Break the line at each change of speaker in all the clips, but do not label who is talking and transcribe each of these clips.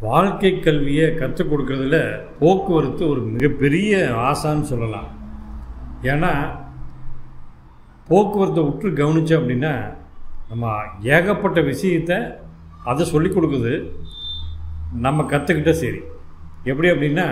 வாழ்க்கை கல்வியை கற்றுக் கொடுக்கறதுல போக்குவரத்து ஒரு மிகப்பெரிய ஆசான்னு சொல்லலாம் ஏன்னா போக்குவரத்தை உற்று கவனித்தோம் அப்படின்னா நம்ம ஏகப்பட்ட விஷயத்தை அதை சொல்லி கொடுக்குது நம்ம கற்றுக்கிட்ட சரி எப்படி அப்படின்னா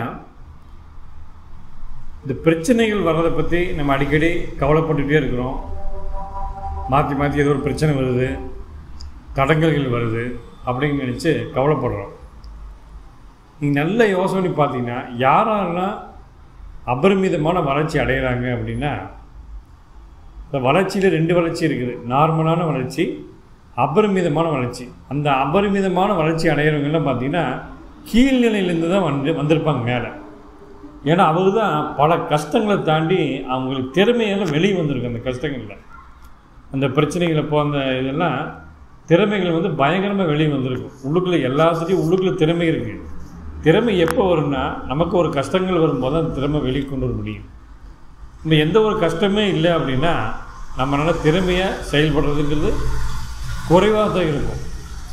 இந்த பிரச்சனைகள் வர்றதை பற்றி நம்ம அடிக்கடி கவலைப்பட்டுகிட்டே இருக்கிறோம் மாற்றி மாற்றி ஏதோ ஒரு பிரச்சனை வருது தடங்கல்கள் வருது அப்படின்னு நினச்சி கவலைப்படுறோம் நீங்கள் நல்ல யோசனை பண்ணி பார்த்தீங்கன்னா யாரெல்லாம் அபரிமிதமான வளர்ச்சி அடைகிறாங்க அப்படின்னா இந்த வளர்ச்சியில் ரெண்டு வளர்ச்சி இருக்குது நார்மலான வளர்ச்சி அபரிமிதமான வளர்ச்சி அந்த அபரிமிதமான வளர்ச்சி அடைகிறவங்கெல்லாம் பார்த்தீங்கன்னா கீழ்நிலையிலேருந்து தான் வந்து வந்திருப்பாங்க மேலே ஏன்னா அவர் தான் பல கஷ்டங்களை தாண்டி அவங்களுக்கு திறமையெல்லாம் வெளியே வந்திருக்கு அந்த கஷ்டங்களில் அந்த பிரச்சனைகளை போ அந்த இதெல்லாம் திறமைகள் வந்து பயங்கரமாக வெளியே வந்திருக்கும் உள்ளுக்குள்ளே எல்லாத்துலேயும் உள்ளுக்குள்ளே திறமை இருக்குது திறமை எப்போ வரும்னா நமக்கு ஒரு கஷ்டங்கள் வரும்போது அந்த திறமை வெளியே கொண்டு வர முடியும் நம்ம எந்த ஒரு கஷ்டமே இல்லை அப்படின்னா நம்மளால் திறமையாக செயல்படுறதுங்கிறது குறைவாக தான் இருக்கும்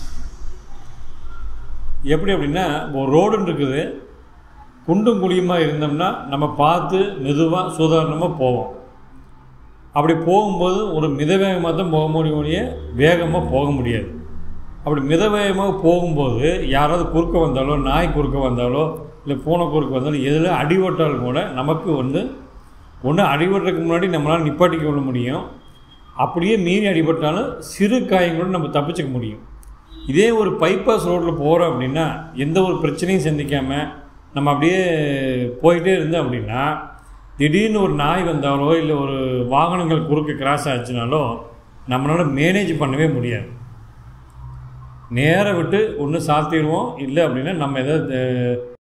எப்படி அப்படின்னா ஒரு ரோடுன்னு இருக்குது குண்டும் குழியுமாக இருந்தோம்னா நம்ம பார்த்து மெதுவாக சுதாரணமாக போவோம் அப்படி போகும்போது ஒரு மித வேகமாக தான் போக முடியும் ஒழிய வேகமாக போக முடியாது அப்படி மித வேகமாக போகும்போது யாராவது குறுக்க வந்தாலோ நாய் குறுக்க வந்தாலோ இல்லை பூனை குறுக்க வந்தாலும் எதில் அடிபட்டாலும் கூட நமக்கு வந்து ஒன்று அடிபடுறதுக்கு முன்னாடி நம்மளால் நிப்பாட்டிக்க கொள்ள முடியும் அப்படியே மீறி அடிபட்டாலும் சிறு காயங்களோடு நம்ம தப்பிச்சுக்க முடியும் இதே ஒரு பைபாஸ் ரோட்டில் போகிறோம் அப்படின்னா எந்த ஒரு பிரச்சனையும் சந்திக்காமல் நம்ம அப்படியே போயிட்டே இருந்தோம் அப்படின்னா திடீர்னு ஒரு நாய் வந்தாலோ இல்லை ஒரு வாகனங்கள் குறுக்க கிராஸ் ஆச்சுனாலோ நம்மளால் மேனேஜ் பண்ணவே முடியாது நேராக விட்டு ஒன்று சாத்திடுவோம் இல்லை அப்படின்னா நம்ம எதாவது